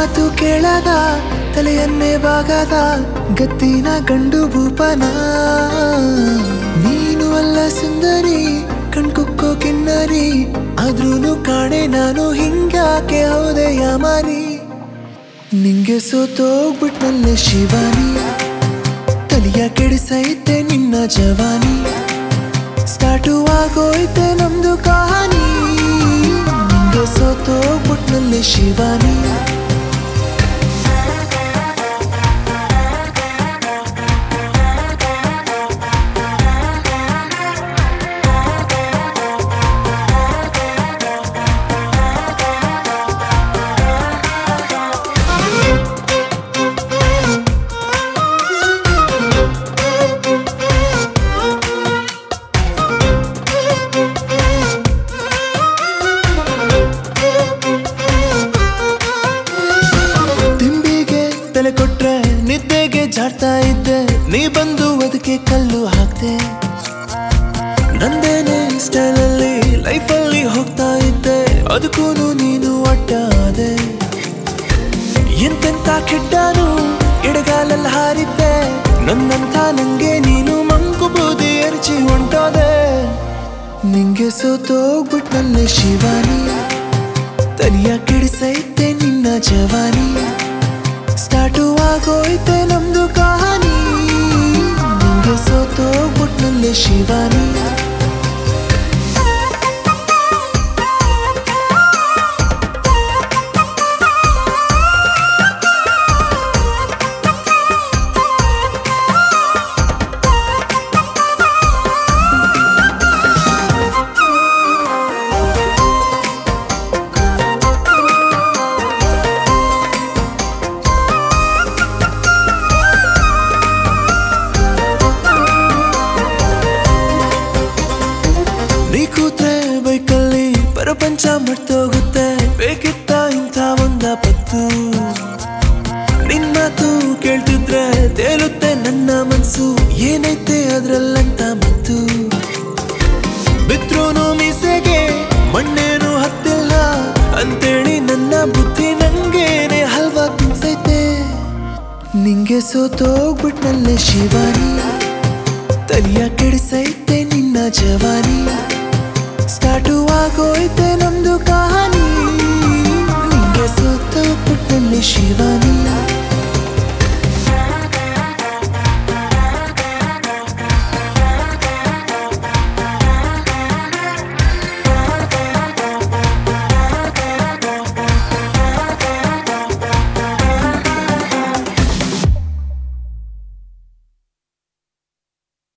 ಮಾತು ಕೇಳದ ತಲೆಯನ್ನೇ ಬಾಗದ ಗತ್ತಿನ ಗಂಡು ಭೂಪನ ನೀನು ಅಲ್ಲ ಸುಂದರಿ ಕಣ್ಕುಕ್ಕೋ ಕಿನ್ನರಿ ಆದ್ರೂನು ಕಾಣೆ ನಾನು ಹಿಂಗಾಕೆ ಹೌದೆ ಯಾಮಾರಿ ನಿಂಗೆ ಸೋತೋಗ್ಬಿಟ್ನಲ್ಲೇ ಶಿವಾನಿ ತಲಿಯ ಕೆಡಿಸೈತೆ ನಿನ್ನ ಜವಾನಿ ಸ್ಟಾರ್ಟು ಆಗೋಯ್ತೆ ನಮ್ದು ಕಹಾನಿ ನಿಂಗೆ ಸೋತೋಗ್ಬಿಟ್ನಲ್ಲೇ ಶಿವಾನಿ ತಿಂಬಿಗೆ ತಲೆ ಕೊಟ್ರೆ ನಿದ್ದೆಗೆ ಜಾಡ್ತಾ ಇದ್ದೆ ನೀ ಬಂದು ಅದಕ್ಕೆ ಕಲ್ಲು ಹಾಕ್ದೆ ನಂದೇನೆ ಸ್ಟೈಲಲ್ಲಿ ಲೈಫಲ್ಲಿ ಹೋಗ್ತಾ ಇದ್ದೆ ಅದಕ್ಕೂ ನೀನು ಅಡ್ಡ ಆದೆ ಎಂತೆಂತ ಕೆಟ್ಟನು ಎಡಗಾಲಲ್ಲಿ ಹಾರಿದ್ದೆ ನನ್ನಂಥ ನಂಗೆ ನೀನು ಮಂಕು ಬೂದಿ ಎರಚಿ ಹೊಂಟೋದೆ ನಿಂಗೆ ಸೋತೋಗ್ಬಿಟ್ನಲ್ಲೇ ಶಿವಾನಿ ತಲಿಯ ಕೆಡಿಸೈತೆ ನಿನ್ನ ಜವಾನಿ ಸ್ಟಾರ್ಟು ಆಗೋಯ್ತೆ ನಮ್ದು ಕಹಾನಿ ನಿಂಗೆ ಸೋತೋಗ್ಬಿಟ್ನಲ್ಲೇ ಶಿವಾನಿ ನೀ ಕೂತ್ರೆ ಬೈಕಲ್ಲಿ ಪ್ರಪಂಚ ಮರ್ತೋಗುತ್ತೆ ಬೇಕಿತ್ತ ಇಂಥ ಒಂದ ಪತ್ತು ನಿನ್ ಮಾತು ಕೇಳ್ತಿದ್ರೆ ತೇಲುತ್ತೆ ನನ್ನ ಮನ್ಸು ಏನೈತೆ ಅದ್ರಲ್ಲಂತ ಮತ್ತು ಬಿದ್ರೂನು ಮೀಸೆಗೆ ಮಣ್ಣೇನು ಹತ್ತಿಲ್ಲ ಅಂತೇಳಿ ನನ್ನ ಬುದ್ಧಿ ನಂಗೇನೆ ಹಲ್ವಾ ತಿನ್ಸೈತೆ ನಿಂಗೆ ಸೋತೋಗ್ಬಿಟ್ನಲ್ಲೇ ಶಿವಾನಿ ತಲಿಯ ಕೆಡಿಸೈತೆ ನಿನ್ನ ಜವಾನಿ ಸ್ಟಾರ್ಟು ಆಗೋಯ್ತೆ ನಮ್ದು ಕಹಾನಿ ನಿಂಗೆ ಸೋತೋಗ್ಬಿಟ್ನಲ್ಲಿ ಶಿವಾನಿ